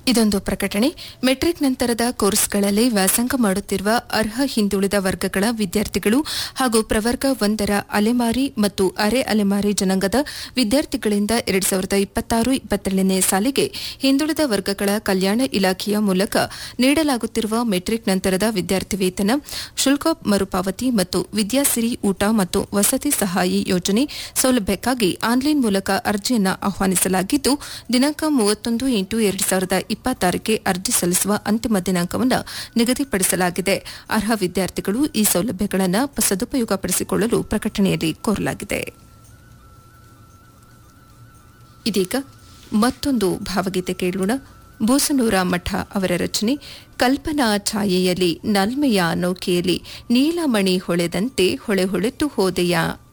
ಇದೊಂದು ಪ್ರಕಟಣೆ ಮೆಟ್ರಿಕ್ ನಂತರದ ಕೋರ್ಸ್ಗಳಲ್ಲಿ ವ್ಯಾಸಂಗ ಮಾಡುತ್ತಿರುವ ಅರ್ಹ ಹಿಂದುಳಿದ ವರ್ಗಗಳ ವಿದ್ಯಾರ್ಥಿಗಳು ಹಾಗೂ ಪ್ರವರ್ಗ ಒಂದರ ಅಲೆಮಾರಿ ಮತ್ತು ಅರೆ ಅಲೆಮಾರಿ ಜನಾಂಗದ ವಿದ್ಯಾರ್ಥಿಗಳಿಂದ ಎರಡ್ ಸಾವಿರದ ಇಪ್ಪತ್ತಾರು ಇಪ್ಪತ್ತೇಳನೇ ಸಾಲಿಗೆ ಹಿಂದುಳಿದ ವರ್ಗಗಳ ಕಲ್ಯಾಣ ಇಲಾಖೆಯ ಮೂಲಕ ನೀಡಲಾಗುತ್ತಿರುವ ಮೆಟ್ರಿಕ್ ನಂತರದ ವಿದ್ಯಾರ್ಥಿ ವೇತನ ಶುಲ್ಕ ಮರುಪಾವತಿ ಮತ್ತು ವಿದ್ಯಾಸಿರಿ ಊಟ ಮತ್ತು ವಸತಿ ಸಹಾಯಿ ಯೋಜನೆ ಸೌಲಭ್ಯಕ್ಕಾಗಿ ಆನ್ಲೈನ್ ಮೂಲಕ ಅರ್ಜಿಯನ್ನು ಆಹ್ವಾನಿಸಲಾಗಿದ್ದು ದಿನಾಂಕ ಮೂವತ್ತೊಂದು ಎಂಟು ಎರಡು ಸಾವಿರದ ಇಪ್ಪತ್ತಾರಕ್ಕೆ ಅರ್ಜಿ ಸಲ್ಲಿಸುವ ಅಂತಿಮ ದಿನಾಂಕವನ್ನು ನಿಗದಿಪಡಿಸಲಾಗಿದೆ ಅರ್ಹ ವಿದ್ಯಾರ್ಥಿಗಳು ಈ ಸೌಲಭ್ಯಗಳನ್ನು ಸದುಪಯೋಗಪಡಿಸಿಕೊಳ್ಳಲು ಪ್ರಕಟಣೆಯಲ್ಲಿ ಕೋರಲಾಗಿದೆ ಇದೀಗ ಮತ್ತೊಂದು ಭಾವಗೀತೆ ಕೇಳೋಣ ಬೂಸನೂರ ಮಠ ಅವರ ರಚನೆ ಕಲ್ಪನಾ ಛಾಯೆಯಲ್ಲಿ ನಲ್ಮೆಯ ನೌಕೆಯಲ್ಲಿ ನೀಲಮಣಿ ಹೊಳೆದಂತೆ ಹೊಳೆ ಹೊಳೆತು ಹೋದೆಯ